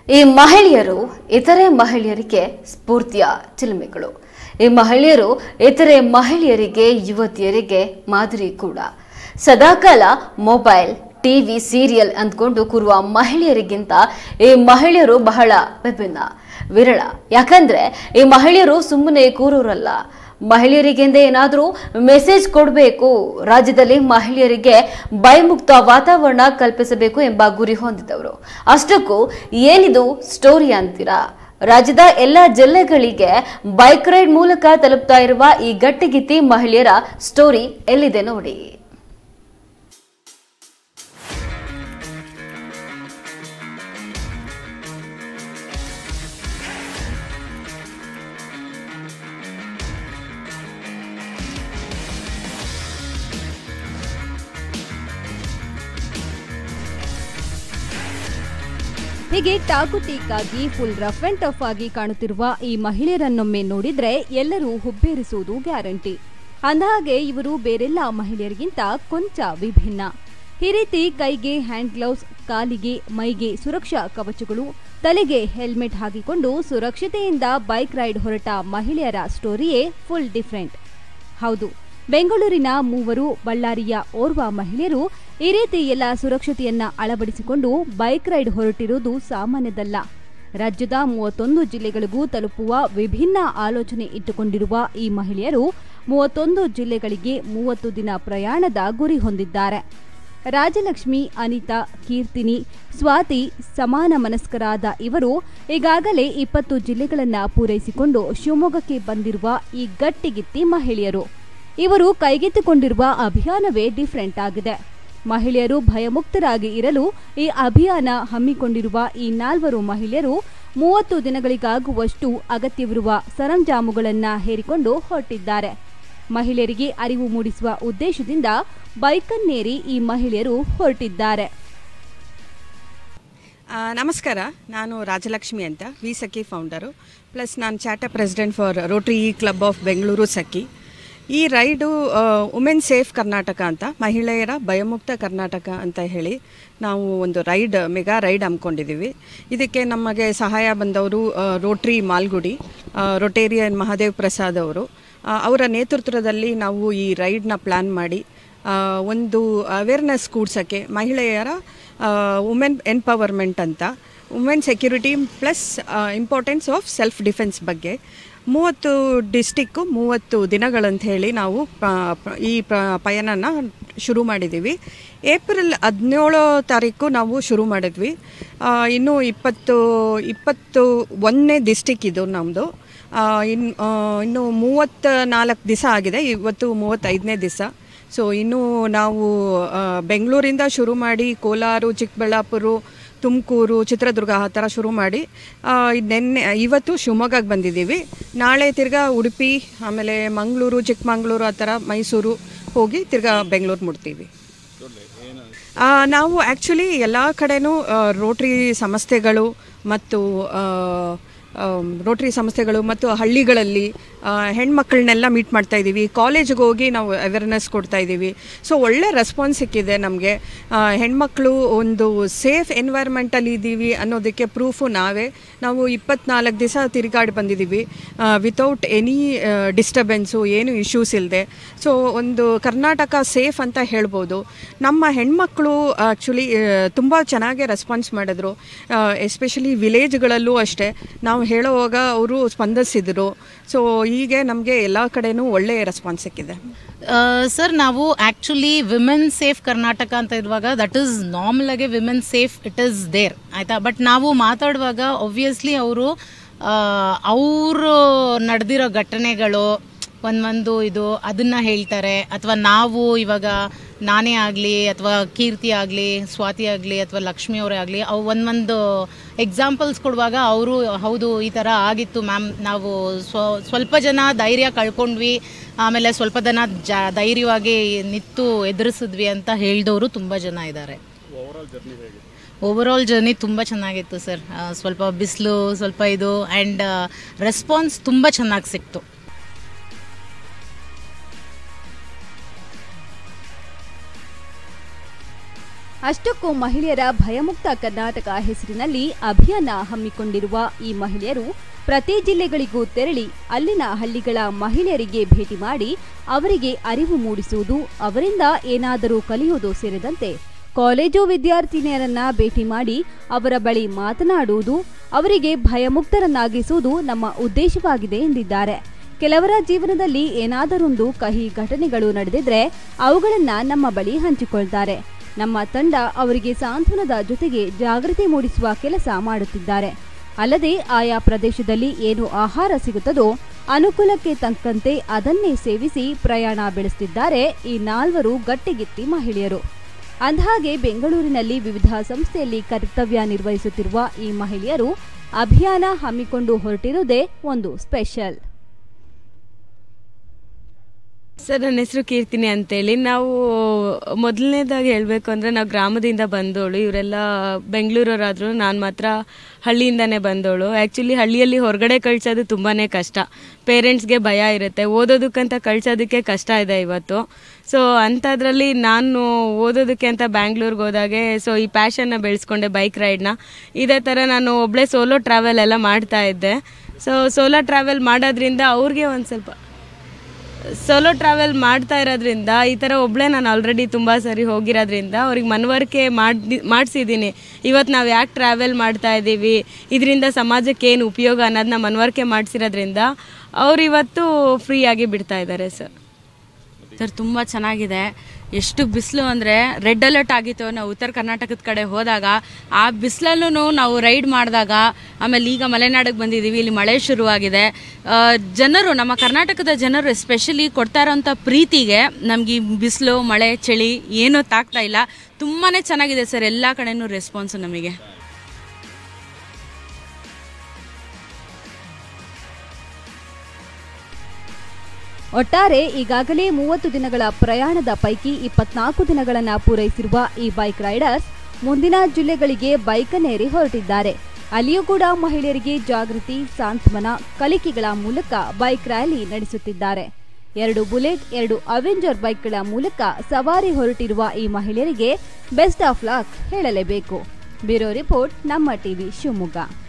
ಈ ಮಹಿಳೆಯರು ಇತರೆ ಮಹಿಳೆಯರಿಗೆ ಸ್ಫೂರ್ತಿಯ ಚಿಲುಮೆಗಳು ಈ ಮಹಿಳೆಯರು ಇತರೆ ಮಹಿಳೆಯರಿಗೆ ಯುವತಿಯರಿಗೆ ಮಾದರಿ ಕೂಡ ಸದಾಕಾಲ ಮೊಬೈಲ್ ಟಿವಿ ಸೀರಿಯಲ್ ಅಂದ್ಕೊಂಡು ಕೂರುವ ಮಹಿಳೆಯರಿಗಿಂತ ಈ ಮಹಿಳೆಯರು ಬಹಳ ವಿಭಿನ್ನ ವಿರಳ ಯಾಕಂದ್ರೆ ಈ ಮಹಿಳೆಯರು ಸುಮ್ಮನೆ ಕೂರೋರಲ್ಲ ಮಹಿಳೆಯರಿಗೆಂದೇ ಏನಾದರೂ ಮೆಸೇಜ್ ಕೊಡಬೇಕು ರಾಜ್ಯದಲ್ಲಿ ಮಹಿಳೆಯರಿಗೆ ಭಯಮುಕ್ತ ವಾತಾವರಣ ಕಲ್ಪಿಸಬೇಕು ಎಂಬ ಗುರಿ ಹೊಂದಿದವರು ಅಷ್ಟಕ್ಕೂ ಏನಿದು ಸ್ಟೋರಿ ಅಂತೀರಾ ರಾಜ್ಯದ ಎಲ್ಲ ಜಿಲ್ಲೆಗಳಿಗೆ ಬೈಕ್ ರೈಡ್ ಮೂಲಕ ತಲುಪ್ತಾ ಇರುವ ಈ ಗಟ್ಟಿಗಿತ್ತಿ ಮಹಿಳೆಯರ ಸ್ಟೋರಿ ಎಲ್ಲಿದೆ ನೋಡಿ ಹೀಗೆ ಟಾಕು ಟೀಕಾಗಿ ಫುಲ್ ರಫ್ ಅಂಡ್ ಟಫ್ ಆಗಿ ಕಾಣುತ್ತಿರುವ ಈ ಮಹಿಳೆಯರನ್ನೊಮ್ಮೆ ನೋಡಿದ್ರೆ ಎಲ್ಲರೂ ಹುಬ್ಬೇರಿಸುವುದು ಗ್ಯಾರಂಟಿ ಅಂದಹಾಗೆ ಇವರು ಬೇರೆಲ್ಲ ಮಹಿಳೆಯರಿಗಿಂತ ಕೊಂಚ ವಿಭಿನ್ನ ಈ ರೀತಿ ಕೈಗೆ ಹ್ಯಾಂಡ್ ಗ್ಲೌಸ್ ಕಾಲಿಗೆ ಮೈಗೆ ಸುರಕ್ಷಾ ಕವಚಗಳು ತಲೆಗೆ ಹೆಲ್ಮೆಟ್ ಹಾಕಿಕೊಂಡು ಸುರಕ್ಷತೆಯಿಂದ ಬೈಕ್ ರೈಡ್ ಹೊರಟ ಮಹಿಳೆಯರ ಸ್ಟೋರಿಯೇ ಫುಲ್ ಡಿಫ್ರೆಂಟ್ ಹೌದು ಬೆಂಗಳೂರಿನ ಮೂವರು ಬಳ್ಳಾರಿಯ ಓರ್ವ ಮಹಿಳೆಯರು ಈ ರೀತಿ ಎಲ್ಲ ಸುರಕ್ಷತೆಯನ್ನ ಅಳವಡಿಸಿಕೊಂಡು ಬೈಕ್ ರೈಡ್ ಹೊರಟಿರುವುದು ಸಾಮಾನ್ಯದಲ್ಲ ರಾಜ್ಯದ ಮೂವತ್ತೊಂದು ಜಿಲ್ಲೆಗಳಿಗೂ ತಲುಪುವ ವಿಭಿನ್ನ ಆಲೋಚನೆ ಇಟ್ಟುಕೊಂಡಿರುವ ಈ ಮಹಿಳೆಯರು ಮೂವತ್ತೊಂದು ಜಿಲ್ಲೆಗಳಿಗೆ ಮೂವತ್ತು ದಿನ ಪ್ರಯಾಣದ ಗುರಿ ಹೊಂದಿದ್ದಾರೆ ರಾಜಲಕ್ಷ್ಮಿ ಅನಿತಾ ಕೀರ್ತಿನಿ ಸ್ವಾತಿ ಸಮಾನ ಮನಸ್ಕರಾದ ಇವರು ಈಗಾಗಲೇ ಇಪ್ಪತ್ತು ಜಿಲ್ಲೆಗಳನ್ನ ಪೂರೈಸಿಕೊಂಡು ಶಿವಮೊಗ್ಗಕ್ಕೆ ಬಂದಿರುವ ಈ ಗಟ್ಟಿಗಿತ್ತಿ ಮಹಿಳೆಯರು ಇವರು ಕೈಗೆತ್ತಿಕೊಂಡಿರುವ ಅಭಿಯಾನವೇ ಡಿಫರೆಂಟ್ ಆಗಿದೆ ಮಹಿಳೆಯರು ಭಯಮುಕ್ತರಾಗಿ ಇರಲು ಈ ಅಭಿಯಾನ ಹಮ್ಮಿಕೊಂಡಿರುವ ಈ ನಾಲ್ವರು ಮಹಿಳೆಯರು ಮೂವತ್ತು ದಿನಗಳಿಗಾಗುವಷ್ಟು ಅಗತ್ಯವಿರುವ ಸರಂಜಾಮುಗಳನ್ನ ಹೇರಿಕೊಂಡು ಹೊರಟಿದ್ದಾರೆ ಮಹಿಳೆಯರಿಗೆ ಅರಿವು ಮೂಡಿಸುವ ಉದ್ದೇಶದಿಂದ ಬೈಕನ್ನೇರಿ ಈ ಮಹಿಳೆಯರು ಹೊರಟಿದ್ದಾರೆ ಆ, ನಮಸ್ಕಾರ ನಾನು ರಾಜಲಕ್ಷ್ಮಿ ಅಂತ ವಿ ಸಖಿ ಫೌಂಡರು ಪ್ಲಸ್ ನಾನು charter president for Rotary club of Bengaluru Sakhi ಈ ರೈಡು ವುಮೆನ್ ಸೇಫ್ ಕರ್ನಾಟಕ ಅಂತ ಮಹಿಳೆಯರ ಭಯಮುಕ್ತ ಕರ್ನಾಟಕ ಅಂತ ಹೇಳಿ ನಾವು ಒಂದು ರೈಡ್ ಮೆಗಾ ರೈಡ್ ಹಮ್ಮಿಕೊಂಡಿದ್ದೀವಿ ಇದಕ್ಕೆ ನಮಗೆ ಸಹಾಯ ಬಂದವರು ರೋಟ್ರಿ ಮಾಲ್ಗುಡಿ ರೊಟೇರಿಯನ್ ಮಹಾದೇವ್ ಪ್ರಸಾದ್ ಅವರು ಆ, ಅವರ ನೇತೃತ್ವದಲ್ಲಿ ನಾವು ಈ ರೈಡ್ನ ಪ್ಲ್ಯಾನ್ ಮಾಡಿ ಆ, ಒಂದು ಅವೇರ್ನೆಸ್ ಕೂಡ್ಸೋಕ್ಕೆ ಮಹಿಳೆಯರ ವುಮೆನ್ ಎನ್ಪವರ್ಮೆಂಟ್ ಅಂತ women security plus importance of self defence ಬಗ್ಗೆ ಮೂವತ್ತು ಡಿಸ್ಟಿಕ್ಕು ಮೂವತ್ತು ದಿನಗಳಂತ ಹೇಳಿ ನಾವು ಪ- ಪ- ಈ ಪ ಪಯಣನ ಶುರು ಮಾಡಿದ್ದೀವಿ ಏಪ್ರಿಲ್ ಹದಿನೇಳು ತಾರೀಕು ನಾವು ಶುರು ಮಾಡಿದ್ವಿ ಆ, ಇನ್ನು ಇಪ್ಪತ್ತು ಇಪ್ಪತ್ತು ಒಂದನೇ ಡಿಸ್ಟಿಕ್ ಇದು ನಮ್ಮದು ಇನ್ನು ಇನ್ನು ಮೂವತ್ತ ನಾಲ್ಕು ದಿವಸ ಆಗಿದೆ ಇವತ್ತು ಮೂವತ್ತೈದನೇ ದಿವಸ ಸೊ ಇನ್ನು ನಾವು ಆ, ಬೆಂಗಳೂರಿಂದ ಶುರು ಮಾಡಿ ಕೋಲಾರ ಚಿಕ್ಕಬಳ್ಳಾಪುರ ತುಮಕೂರು ಚಿತ್ರದುರ್ಗ ಆ ಥರ ಶುರು ಮಾಡಿ ಆ, ಇದ್ ನೆನ್ನೆ ಇವತ್ತು ಶಿವಮೊಗ್ಗಕ್ಕೆ ಬಂದಿದ್ದೀವಿ ನಾಳೆ ತಿರ್ಗಾ ಉಡುಪಿ ಆಮೇಲೆ ಮಂಗಳೂರು ಚಿಕ್ಕಮಂಗ್ಳೂರು ಆ ಥರ ಮೈಸೂರು ಹೋಗಿ ತಿರ್ಗಾ ಬೆಂಗಳೂರು ಮುಟ್ತೀವಿ ಆ, ನಾವು ಆ್ಯಕ್ಚುಲಿ ಎಲ್ಲ ಕಡೆನೂ ಆ, ರೋಟ್ರಿ ಸಂಸ್ಥೆಗಳು ಮತ್ತು ಆ, ಆಮ್, ರೋಟ್ರಿ ಸಂಸ್ಥೆಗಳು ಮತ್ತು ಹಳ್ಳಿಗಳಲ್ಲಿ ಆ, ಹೆಣ್ಮಕ್ಳನ್ನೆಲ್ಲ ಮೀಟ್ ಮಾಡ್ತಾ ಇದ್ದೀವಿ ಕಾಲೇಜಿಗೆ ಹೋಗಿ ನಾವು ಅವೇರ್ನೆಸ್ ಕೊಡ್ತಾ ಇದ್ದೀವಿ ಸೊ ಒಳ್ಳೆ ರೆಸ್ಪಾನ್ಸ್ ಸಿಕ್ಕಿದೆ ನಮಗೆ ಹೆಣ್ಮಕ್ಳು ಒಂದು ಸೇಫ್ ಎನ್ವೈರ್ಮೆಂಟಲ್ಲಿ ಇದ್ದೀವಿ ಅನ್ನೋದಕ್ಕೆ ಪ್ರೂಫು ನಾವೇ ನಾವು ಇಪ್ಪತ್ನಾಲ್ಕು ದಿವಸ ತಿರುಗಾಡಿ ಬಂದಿದ್ದೀವಿ ವಿತೌಟ್ ಎನಿ ಡಿಸ್ಟರ್ಬೆನ್ಸು ಏನು ಇಶ್ಯೂಸ್ ಇಲ್ಲದೆ ಸೊ ಒಂದು ಕರ್ನಾಟಕ ಸೇಫ್ ಅಂತ ಹೇಳ್ಬೋದು ನಮ್ಮ ಹೆಣ್ಮಕ್ಳು ಆ್ಯಕ್ಚುಲಿ ತುಂಬ ಚೆನ್ನಾಗಿ ರೆಸ್ಪಾನ್ಸ್ ಮಾಡಿದ್ರು ಎಸ್ಪೆಷಲಿ ವಿಲೇಜ್ಗಳಲ್ಲೂ ಅಷ್ಟೇ ನಾವು ಹೇಳುವಾಗ ಅವರು ಸ್ಪಂದಿಸಿದ್ರು ಸೊ ಹೀಗೆ ನಮಗೆ ಎಲ್ಲ ಕಡೆನೂ ಒಳ್ಳೆಯ ರೆಸ್ಪಾನ್ಸ್ ಸಿಕ್ಕಿದೆ ಸರ್ ನಾವು ಆ್ಯಕ್ಚುಲಿ ವಿಮೆನ್ ಸೇಫ್ ಕರ್ನಾಟಕ ಅಂತ ಇರುವಾಗ ದಟ್ ಈಸ್ ನಾರ್ಮಲ್ ಆಗಿ women safe it is there ಆಯ್ತಾ ಬಟ್ ನಾವು ಮಾತಾಡುವಾಗ ಒಬ್ವಿಯಸ್ಲಿ ಅವರು ಅವರು ನಡೆದಿರೋ ಘಟನೆಗಳು ಒಂದೊಂದು ಇದು ಅದನ್ನ ಹೇಳ್ತಾರೆ ಅಥವಾ ನಾವು ಇವಾಗ ನಾನೇ ಆಗಲಿ ಅಥವಾ ಕೀರ್ತಿ ಆಗಲಿ ಸ್ವಾತಿ ಆಗಲಿ ಅಥವಾ ಲಕ್ಷ್ಮಿ ಅವರೇ ಆಗಲಿ ಅವು ಒಂದೊಂದು ಎಕ್ಸಾಂಪಲ್ಸ್ ಕೊಡುವಾಗ ಅವರು ಹೌದು ಈ ಥರ ಆಗಿತ್ತು ಮ್ಯಾಮ್ ನಾವು ಸ್ವ ಸ್ವಲ್ಪ ಜನ ಧೈರ್ಯ ಕಳ್ಕೊಂಡ್ವಿ ಆಮೇಲೆ ಸ್ವಲ್ಪ ಜನ ಜ ಧೈರ್ಯವಾಗಿ ನಿಂತು ಎದುರಿಸಿದ್ವಿ ಅಂತ ಹೇಳಿದವರು ತುಂಬ ಜನ ಇದ್ದಾರೆ ಓವರ್ ಆಲ್ ಜರ್ನಿ ತುಂಬ ಚೆನ್ನಾಗಿತ್ತು ಸರ್ ಸ್ವಲ್ಪ ಬಿಸಿಲು ಸ್ವಲ್ಪ ಇದು ಆ್ಯಂಡ್ ರೆಸ್ಪಾನ್ಸ್ ತುಂಬ ಚೆನ್ನಾಗಿ ಸಿಕ್ತು ಅಷ್ಟಕ್ಕೂ ಮಹಿಳೆಯರ ಭಯಮುಕ್ತ ಕರ್ನಾಟಕ ಹೆಸರಿನಲ್ಲಿ ಅಭಿಯಾನ ಹಮ್ಮಿಕೊಂಡಿರುವ ಈ ಮಹಿಳೆಯರು ಪ್ರತಿ ಜಿಲ್ಲೆಗಳಿಗೂ ತೆರಳಿ ಅಲ್ಲಿನ ಹಳ್ಳಿಗಳ ಮಹಿಳೆಯರಿಗೆ ಭೇಟಿ ಮಾಡಿ ಅವರಿಗೆ ಅರಿವು ಮೂಡಿಸುವುದು ಅವರಿಂದ ಏನಾದರೂ ಕಲಿಯುವುದು ಸೇರಿದಂತೆ ಕಾಲೇಜು ವಿದ್ಯಾರ್ಥಿನಿಯರನ್ನ ಭೇಟಿ ಮಾಡಿ ಅವರ ಬಳಿ ಮಾತನಾಡುವುದು ಅವರಿಗೆ ಭಯಮುಕ್ತರನ್ನಾಗಿಸುವುದು ನಮ್ಮ ಉದ್ದೇಶವಾಗಿದೆ ಎಂದಿದ್ದಾರೆ ಕೆಲವರ ಜೀವನದಲ್ಲಿ ಏನಾದರೊಂದು ಕಹಿ ಘಟನೆಗಳು ನಡೆದಿದ್ರೆ ಅವುಗಳನ್ನ ನಮ್ಮ ಬಳಿ ಹಂಚಿಕೊಳ್ತಾರೆ ನಮ್ಮ ತಂಡ ಅವರಿಗೆ ಸಾಂತ್ವನದ ಜೊತೆಗೆ ಜಾಗೃತಿ ಮೂಡಿಸುವ ಕೆಲಸ ಮಾಡುತ್ತಿದ್ದಾರೆ ಅಲ್ಲದೆ ಆಯಾ ಪ್ರದೇಶದಲ್ಲಿ ಏನು ಆಹಾರ ಸಿಗುತ್ತದೋ ಅನುಕೂಲಕ್ಕೆ ತಕ್ಕಂತೆ ಅದನ್ನೇ ಸೇವಿಸಿ ಪ್ರಯಾಣ ಬೆಳೆಸುತ್ತಿದ್ದಾರೆ ಈ ನಾಲ್ವರು ಗಟ್ಟಿಗಿತ್ತಿ ಮಹಿಳೆಯರು ಅಂದಹಾಗೆ ಬೆಂಗಳೂರಿನಲ್ಲಿ ವಿವಿಧ ಸಂಸ್ಥೆಯಲ್ಲಿ ಕರ್ತವ್ಯ ನಿರ್ವಹಿಸುತ್ತಿರುವ ಈ ಮಹಿಳೆಯರು ಅಭಿಯಾನ ಹಮ್ಮಿಕೊಂಡು ಹೊರಟಿರುವುದೇ ಒಂದು ಸ್ಪೆಷಲ್ ಸರ್ ನನ್ನ ಹೆಸರು ಕೀರ್ತಿನಿ ಅಂತೇಳಿ ನಾವು ಮೊದಲನೇದಾಗಿ ಹೇಳಬೇಕು ಅಂದರೆ ನಾವು ಗ್ರಾಮದಿಂದ ಬಂದವಳು ಇವರೆಲ್ಲ ಬೆಂಗಳೂರವರಾದ್ರು ನಾನು ಮಾತ್ರ ಹಳ್ಳಿಯಿಂದನೇ ಬಂದವಳು ಆ್ಯಕ್ಚುಲಿ ಹಳ್ಳಿಯಲ್ಲಿ ಹೊರಗಡೆ ಕಳ್ಸೋದು ತುಂಬಾ ಕಷ್ಟ ಪೇರೆಂಟ್ಸ್ಗೆ ಭಯ ಇರುತ್ತೆ ಓದೋದಕ್ಕಂತ ಕಳ್ಸೋದಕ್ಕೆ ಕಷ್ಟ ಇದೆ ಇವತ್ತು ಸೊ ಅಂಥದ್ರಲ್ಲಿ ನಾನು ಓದೋದಕ್ಕೆ ಅಂತ ಬ್ಯಾಂಗ್ಳೂರ್ಗೆ ಹೋದಾಗೆ ಸೊ ಈ ಪ್ಯಾಷನ್ನ ಬೆಳೆಸ್ಕೊಂಡೆ ಬೈಕ್ ರೈಡ್ನ ಇದೇ ಥರ ನಾನು ಒಬ್ಬಳೇ ಸೋಲೋ ಟ್ರಾವೆಲ್ ಎಲ್ಲ ಮಾಡ್ತಾ ಇದ್ದೆ ಸೊ ಸೋಲೋ ಟ್ರಾವೆಲ್ ಮಾಡೋದ್ರಿಂದ ಅವ್ರಿಗೆ ಒಂದು ಸ್ವಲ್ಪ ಸೋಲೋ ಟ್ರಾವೆಲ್ ಮಾಡ್ತಾ ಇರೋದ್ರಿಂದ ಈ ಥರ ಒಬ್ಬಳೇ ನಾನು ಆಲ್ರೆಡಿ ತುಂಬ ಸರಿ ಹೋಗಿರೋದ್ರಿಂದ ಅವ್ರಿಗೆ ಮನವರಿಕೆ ಮಾಡಿ ಮಾಡಿಸಿದ್ದೀನಿ ಇವತ್ತು ನಾವು ಯಾಕೆ ಟ್ರಾವೆಲ್ ಮಾಡ್ತಾ ಇದ್ದೀವಿ ಇದರಿಂದ ಸಮಾಜಕ್ಕೆ ಏನು ಉಪಯೋಗ ಅನ್ನೋದನ್ನ ಮನವರಿಕೆ ಮಾಡಿಸಿರೋದ್ರಿಂದ ಅವ್ರು ಇವತ್ತು ಫ್ರೀಯಾಗಿ ಬಿಡ್ತಾ ಇದ್ದಾರೆ ಸರ್ ಸರ್ ತುಂಬ ಚೆನ್ನಾಗಿದೆ ಎಷ್ಟು ಬಿಸಿಲು ಅಂದರೆ ರೆಡ್ ಅಲರ್ಟ್ ಆಗಿತ್ತು ನಾವು ಉತ್ತರ ಕರ್ನಾಟಕದ ಕಡೆ ಹೋದಾಗ ಆ ಬಿಸಿಲಲ್ಲೂ ನಾವು ರೈಡ್ ಮಾಡಿದಾಗ ಆಮೇಲೆ ಈಗ ಮಲೆನಾಡಿಗೆ ಬಂದಿದ್ದೀವಿ ಇಲ್ಲಿ ಮಳೆ ಶುರುವಾಗಿದೆ ಆ, ಜನರು ನಮ್ಮ ಕರ್ನಾಟಕದ ಜನರು ಎಸ್ಪೆಷಲಿ ಕೊಡ್ತಾ ಇರೋಂಥ ಪ್ರೀತಿಗೆ ನಮಗೆ ಈ ಬಿಸಿಲು ಮಳೆ ಚಳಿ ಏನೂ ತಾಗ್ತಾ ಇಲ್ಲ ತುಂಬಾ ಚೆನ್ನಾಗಿದೆ ಸರ್ ಎಲ್ಲ ಕಡೆನೂ ರೆಸ್ಪಾನ್ಸು ನಮಗೆ ಒಟ್ಟಾರೆ ಈಗಾಗಲೇ ಮೂವತ್ತು ದಿನಗಳ ಪ್ರಯಾಣದ ಪೈಕಿ ಇಪ್ಪತ್ನಾಲ್ಕು ದಿನಗಳನ್ನು ಪೂರೈಸಿರುವ ಈ ಬೈಕ್ ರೈಡರ್ಸ್ ಮುಂದಿನ ಜಿಲ್ಲೆಗಳಿಗೆ ಬೈಕನ್ನೇರಿ ಹೊರಟಿದ್ದಾರೆ ಅಲ್ಲಿಯೂ ಕೂಡ ಮಹಿಳೆಯರಿಗೆ ಜಾಗೃತಿ ಸಾಂತ್ವನ ಕಲಿಕೆಗಳ ಮೂಲಕ ಬೈಕ್ ರ್ಯಾಲಿ ನಡೆಸುತ್ತಿದ್ದಾರೆ ಎರಡು ಬುಲೆಟ್ ಎರಡು ಅವೆಂಜರ್ ಬೈಕ್ಗಳ ಮೂಲಕ ಸವಾರಿ ಹೊರಟಿರುವ ಈ ಮಹಿಳೆಯರಿಗೆ ಬೆಸ್ಟ್ ಆಫ್ ಲಕ್ ಹೇಳಲೇಬೇಕು ಬ್ಯೂರೋ ರಿಪೋರ್ಟ್ ನಮ್ಮ ಟಿವಿ ಶಿವಮೊಗ್ಗ